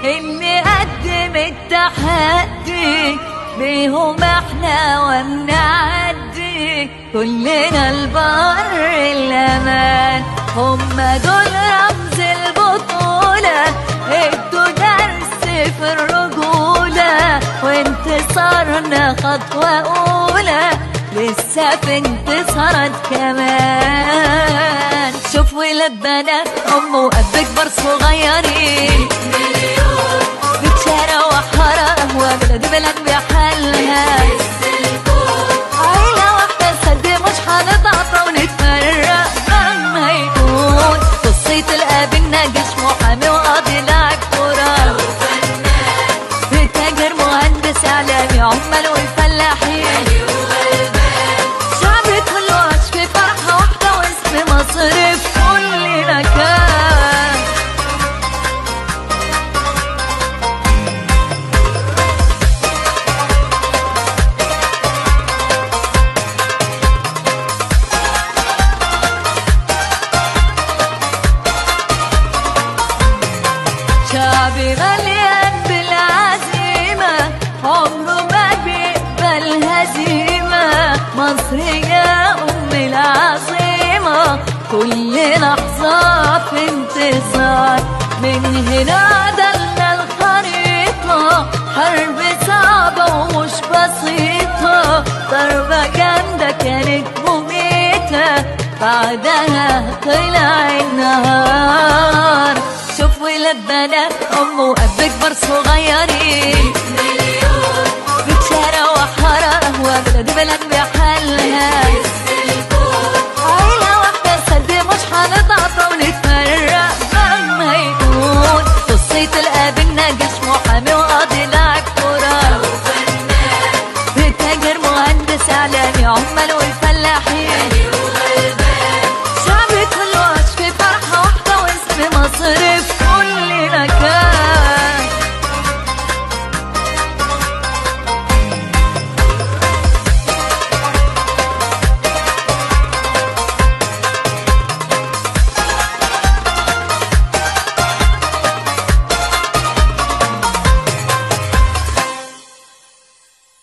اللي قدم التحدي بيهم احنا وبنعدي كلنا البر الامان هم دول رمز البطولة ادوا درس في الرجولة وانتصارنا خطوة أولى لسه في انتصارات كمان شوف ولاد بنات أم وأب كبار صغيرين بتشارع وحارة وبلد بلد بحالها عيلة واحدة سد مش هنتعطى ونتفرق مهما يكون قصة الأب النجش محامي وقاضي لاعب كورة تاجر مهندس إعلامي عمال والفلاحين شعبي كله عاش في فرحة واحدة واسم مصر في كل مكان شعبي مليان بالعزيمة عمره ما بيقبل هزيمة مصر يا أم العظيمة كل لحظة في انتصار من هنا دلنا الخريطة حرب صعبة ومش بسيطة ضربة جامدة كانت مميتة بعدها طلع النهار شوف ولاد بنات أم وأب كبار صغيرين بتشارع وحارة وبلد بلد بحالها عيلة واحدة سد مش هنتعطى ونتفرق مهما يكون قصة الأب النجش محامي وقاضي لاعب كورة تاجر مهندس إعلامي عمال